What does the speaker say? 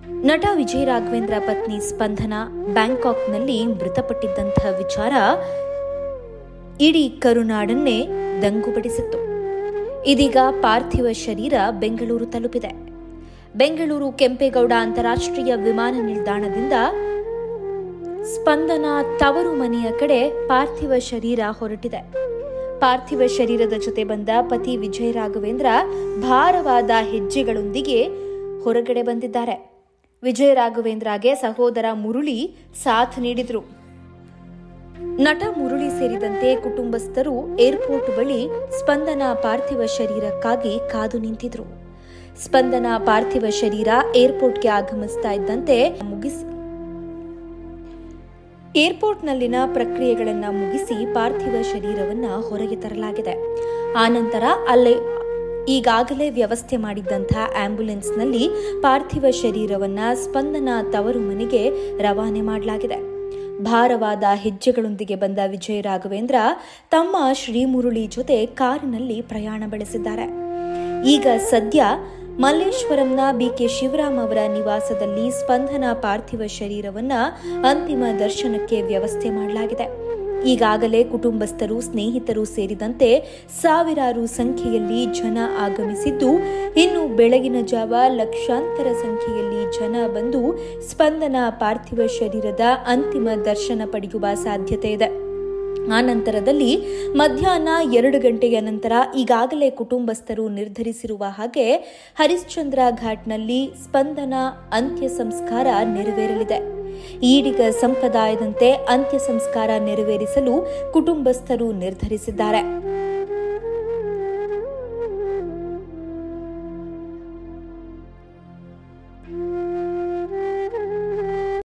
ನಟ ವಿಜಯ ರಾಘವೇಂದ್ರ ಪತ್ನಿ ಸ್ಪಂದನ ಬ್ಯಾಂಕಾಕ್ನಲ್ಲಿ ಮೃತಪಟ್ಟಿದ್ದಂತಹ ವಿಚಾರ ಇಡೀ ಕರುನಾಡನ್ನೇ ದಂಗುಬಡಿಸಿತ್ತು ಇದೀಗ ಪಾರ್ಥಿವ ಶರೀರ ಬೆಂಗಳೂರು ತಲುಪಿದೆ ಬೆಂಗಳೂರು ಕೆಂಪೇಗೌಡ ಅಂತಾರಾಷ್ಟ್ರೀಯ ವಿಮಾನ ನಿಲ್ದಾಣದಿಂದ ಸ್ಪಂದನ ತವರು ಮನೆಯ ಕಡೆ ಪಾರ್ಥಿವ ಶರೀರ ಹೊರಟಿದೆ ಪಾರ್ಥಿವ ಶರೀರದ ಜೊತೆ ಬಂದ ಪತಿ ವಿಜಯ ರಾಘವೇಂದ್ರ ಭಾರವಾದ ಹೆಜ್ಜೆಗಳೊಂದಿಗೆ ಹೊರಗಡೆ ಬಂದಿದ್ದಾರೆ ವಿಜಯ ರಾಘವೇಂದ್ರಗೆ ಸಹೋದರ ಮುರುಳಿ ಸಾಥ್ ನೀಡಿದ್ರು ನಟ ಮುರುಳಿ ಸೇರಿದಂತೆ ಕುಟುಂಬಸ್ಥರು ಏರ್ಪೋರ್ಟ್ ಬಳಿ ಸ್ಪಂದನ ಪಾರ್ಥಿವ ಶರೀರಕ್ಕಾಗಿ ಕಾದು ನಿಂತಿದ್ರು ಸ್ಪಂದನ ಪಾರ್ಥಿವ ಶರೀರ ಏರ್ಪೋರ್ಟ್ಗೆ ಆಗಮಿಸ್ತಾ ಇದ್ದಂತೆ ಮುಗಿಸಿ ಏರ್ಪೋರ್ಟ್ನಲ್ಲಿನ ಪ್ರಕ್ರಿಯೆಗಳನ್ನು ಮುಗಿಸಿ ಪಾರ್ಥಿವ ಶರೀರವನ್ನ ಹೊರಗೆ ತರಲಾಗಿದೆ ಆನಂತರ ಅಲ್ಲೇ ಈಗಾಗಲೇ ವ್ಯವಸ್ಥೆ ಮಾಡಿದ್ದಂಥ ಆಂಬ್ಯುಲೆನ್ಸ್ನಲ್ಲಿ ಪಾರ್ಥಿವ ಶರೀರವನ್ನ ಸ್ಪಂದನ ತವರು ಮನೆಗೆ ರವಾನೆ ಮಾಡಲಾಗಿದೆ ಭಾರವಾದ ಹೆಜ್ಜೆಗಳೊಂದಿಗೆ ಬಂದ ವಿಜಯ ರಾಘವೇಂದ್ರ ತಮ್ಮ ಶ್ರೀಮುರುಳಿ ಜೊತೆ ಕಾರಿನಲ್ಲಿ ಪ್ರಯಾಣ ಬೆಳೆಸಿದ್ದಾರೆ ಈಗ ಸದ್ಯ ಮಲ್ಲೇಶ್ವರಂನ ಬಿಕೆ ಶಿವರಾಮ್ ಅವರ ನಿವಾಸದಲ್ಲಿ ಸ್ಪಂದನ ಪಾರ್ಥಿವ ಶರೀರವನ್ನ ಅಂತಿಮ ದರ್ಶನಕ್ಕೆ ವ್ಯವಸ್ಥೆ ಮಾಡಲಾಗಿದೆ ಈಗಾಗಲೇ ಕುಟುಂಬಸ್ಥರು ಸ್ನೇಹಿತರು ಸೇರಿದಂತೆ ಸಾವಿರಾರು ಸಂಖ್ಯೆಯಲ್ಲಿ ಜನ ಆಗಮಿಸಿದ್ದು ಇನ್ನು ಬೆಳಗಿನ ಜಾವ ಲಕ್ಷಾಂತರ ಸಂಖ್ಯೆಯಲ್ಲಿ ಜನ ಬಂದು ಸ್ಪಂದನ ಪಾರ್ಥಿವ ಶರೀರದ ಅಂತಿಮ ದರ್ಶನ ಪಡೆಯುವ ಸಾಧ್ಯತೆ ಇದೆ ಆ ನಂತರದಲ್ಲಿ ಮಧ್ಯಾಹ್ನ ಎರಡು ಗಂಟೆಯ ನಂತರ ಈಗಾಗಲೇ ಕುಟುಂಬಸ್ಥರು ನಿರ್ಧರಿಸಿರುವ ಹಾಗೆ ಹರಿಶ್ಚಂದ್ರ ಘಾಟ್ನಲ್ಲಿ ಸ್ಪಂದನ ಅಂತ್ಯ ಸಂಸ್ಕಾರ ನೆರವೇರಲಿದೆ ಈಡಿಗ ಸಂಪ್ರದಾಯದಂತೆ ಅಂತ್ಯ ಸಂಸ್ಕಾರ ನೆರವೇರಿಸಲು ಕುಟುಂಬಸ್ಥರು ನಿರ್ಧರಿಸಿದ್ದಾರೆ